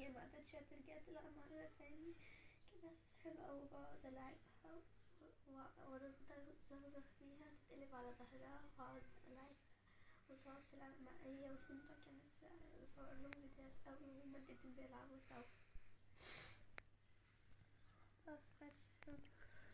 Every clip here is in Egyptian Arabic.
هي ما قدرتش ترجع تلعب مرة تاني كان احساس حلو اوي بقعد العبها واقعد اتزغزغ فيها تتقلب على ظهرها واقعد العبها وتقعد تلعب معايا وسيمبا كانت صور لهم فيديوهات اوي وهما الاتنين بيلعبوا سوا خلاص مبقتش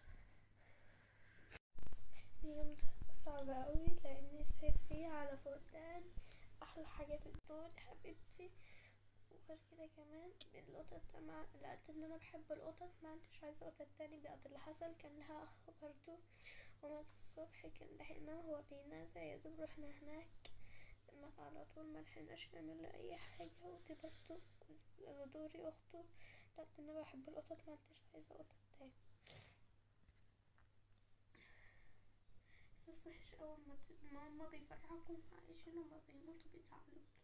اليوم ده صعب اوي لاني صحيت فيه على فقدان احلى حاجة في الدور يا حبيبتي وغير كده كمان القطط مع لقيت ان انا بحب القطط ما عدتش عايزة قطط تاني بعد اللي حصل كان لها اخ برضو ومات الصبح كان لحقناه هو بينازع يا دوب رحنا هناك مات على طول ملحقناش نعمل له اي حاجة ودي برضو دوري اخته لقيت ان انا بحب القطط ما عدتش عايزة قطط تاني احساس وحش اوي ما هما بيفرحوكوا عايشين وما بيموتوا بيزعلوا